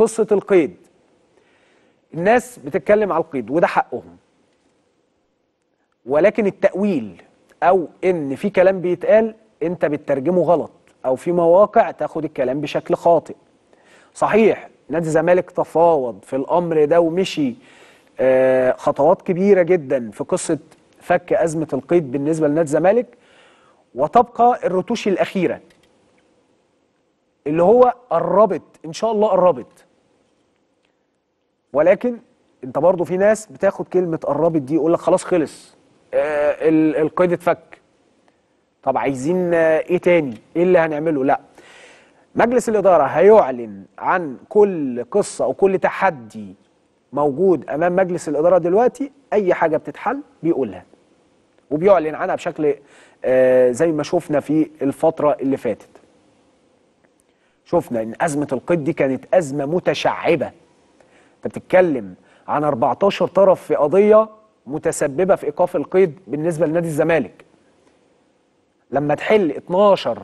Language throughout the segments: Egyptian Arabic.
قصه القيد الناس بتتكلم على القيد وده حقهم ولكن التأويل أو إن في كلام بيتقال أنت بتترجمه غلط أو في مواقع تاخد الكلام بشكل خاطئ صحيح نادي الزمالك تفاوض في الأمر ده ومشي آه، خطوات كبيرة جدا في قصة فك أزمة القيد بالنسبة لنادي الزمالك وتبقى الرتوش الأخيرة اللي هو قربت إن شاء الله قربت ولكن انت برضو في ناس بتاخد كلمه قربت دي يقول لك خلاص خلص آه ال- القيد اتفك طب عايزين آه ايه تاني ايه اللي هنعمله لا مجلس الاداره هيعلن عن كل قصه او كل تحدي موجود امام مجلس الاداره دلوقتي اي حاجه بتتحل بيقولها وبيعلن عنها بشكل آه زي ما شفنا في الفتره اللي فاتت شفنا ان ازمه القيد دي كانت ازمه متشعبه انت بتتكلم عن 14 طرف في قضيه متسببه في ايقاف القيد بالنسبه لنادي الزمالك لما تحل 12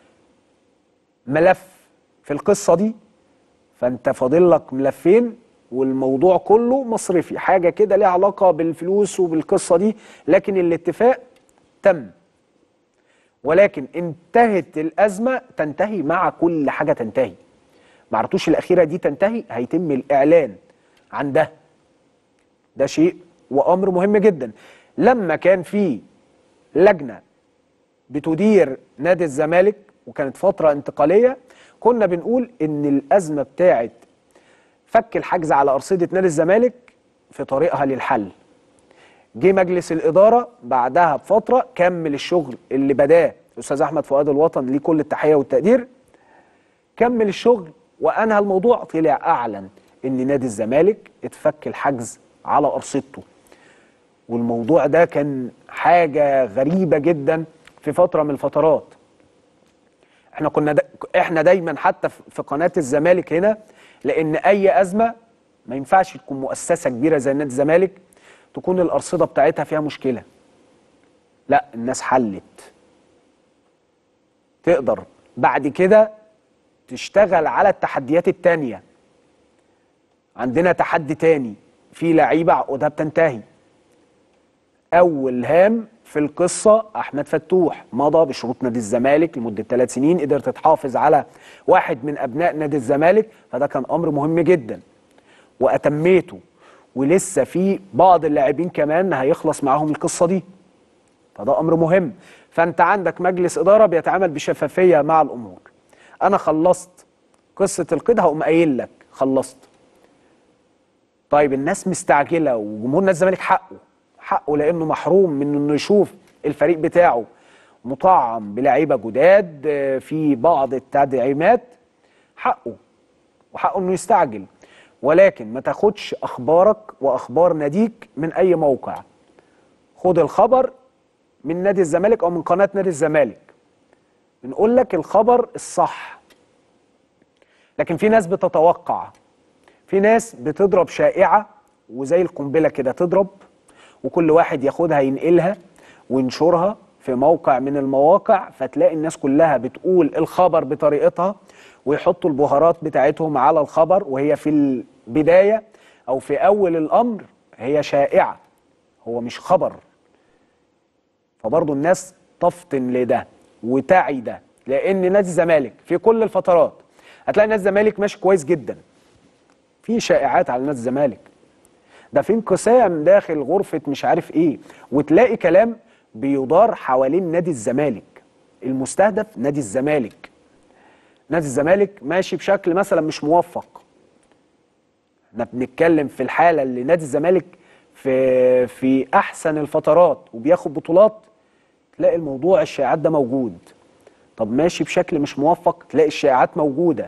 ملف في القصه دي فانت فاضل لك ملفين والموضوع كله مصرفي حاجه كده ليها علاقه بالفلوس وبالقصه دي لكن الاتفاق تم ولكن انتهت الازمه تنتهي مع كل حاجه تنتهي معرتوش الاخيره دي تنتهي هيتم الاعلان عن ده ده شيء وامر مهم جدا لما كان في لجنه بتدير نادي الزمالك وكانت فتره انتقاليه كنا بنقول ان الازمه بتاعت فك الحجز على ارصده نادي الزمالك في طريقها للحل جه مجلس الاداره بعدها بفتره كمل الشغل اللي بداه الاستاذ احمد فؤاد الوطن ليه كل التحيه والتقدير كمل الشغل وانهى الموضوع طلع اعلن ان نادي الزمالك اتفك الحجز على ارصدته والموضوع ده كان حاجه غريبه جدا في فتره من الفترات احنا كنا دا احنا دايما حتى في قناه الزمالك هنا لان اي ازمه ما ينفعش تكون مؤسسه كبيره زي نادي الزمالك تكون الارصده بتاعتها فيها مشكله لا الناس حلت تقدر بعد كده تشتغل على التحديات التانية عندنا تحدي تاني في لعيبة عقودها بتنتهي أول هام في القصة أحمد فتوح مضى بشروط نادي الزمالك لمدة ثلاث سنين قدرت تحافظ على واحد من أبناء نادي الزمالك فده كان أمر مهم جدا وأتميته ولسه في بعض اللاعبين كمان هيخلص معاهم القصة دي فده أمر مهم فأنت عندك مجلس إدارة بيتعامل بشفافية مع الأمور انا خلصت قصه القيد هقوم قايل لك خلصت طيب الناس مستعجله وجمهور نادي الزمالك حقه حقه لانه محروم من انه يشوف الفريق بتاعه مطعم بلعيبه جداد آه، في بعض التدعيمات حقه وحقه انه يستعجل ولكن ما تاخدش اخبارك واخبار ناديك من اي موقع خد الخبر من نادي الزمالك او من قناه نادي الزمالك بنقول لك الخبر الصح لكن في ناس بتتوقع في ناس بتضرب شائعة وزي القنبلة كده تضرب وكل واحد ياخدها ينقلها وينشرها في موقع من المواقع فتلاقي الناس كلها بتقول الخبر بطريقتها ويحطوا البهارات بتاعتهم على الخبر وهي في البداية أو في أول الأمر هي شائعة هو مش خبر فبرضه الناس تفطن لده وتعي ده لان نادي الزمالك في كل الفترات هتلاقي نادي الزمالك ماشي كويس جدا في شائعات على نادي الزمالك ده في انقسام داخل غرفه مش عارف ايه وتلاقي كلام بيدار حوالين نادي الزمالك المستهدف نادي الزمالك نادي الزمالك ماشي بشكل مثلا مش موفق احنا بنتكلم في الحاله اللي نادي الزمالك في في احسن الفترات وبياخد بطولات تلاقي الموضوع الشائعات ده موجود طب ماشي بشكل مش موفق تلاقي الشائعات موجوده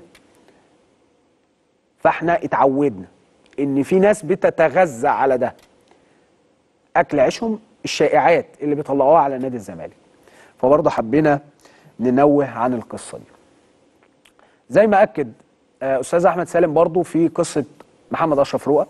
فاحنا اتعودنا ان في ناس بتتغذى على ده اكل عيشهم الشائعات اللي بيطلعوها على نادي الزمالك فبرضه حبينا ننوه عن القصه دي زي ما اكد آه، استاذ احمد سالم برضه في قصه محمد اشرف رؤى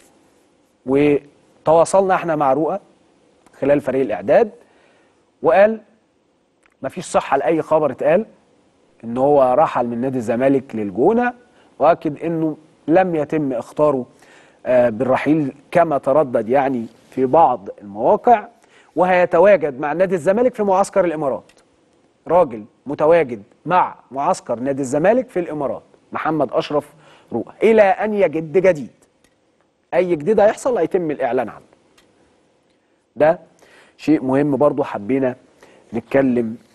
وتواصلنا احنا مع رؤى خلال فريق الاعداد وقال مفيش صحه لاي خبر اتقال ان هو رحل من نادي الزمالك للجونه واكد انه لم يتم اختاره آه، بالرحيل كما تردد يعني في بعض المواقع وهيتواجد مع نادي الزمالك في معسكر الامارات راجل متواجد مع معسكر نادي الزمالك في الامارات محمد اشرف روح الى ان يجد جديد اي جديد هيحصل هيتم الاعلان عنه ده شيء مهم برضو حبينا نتكلم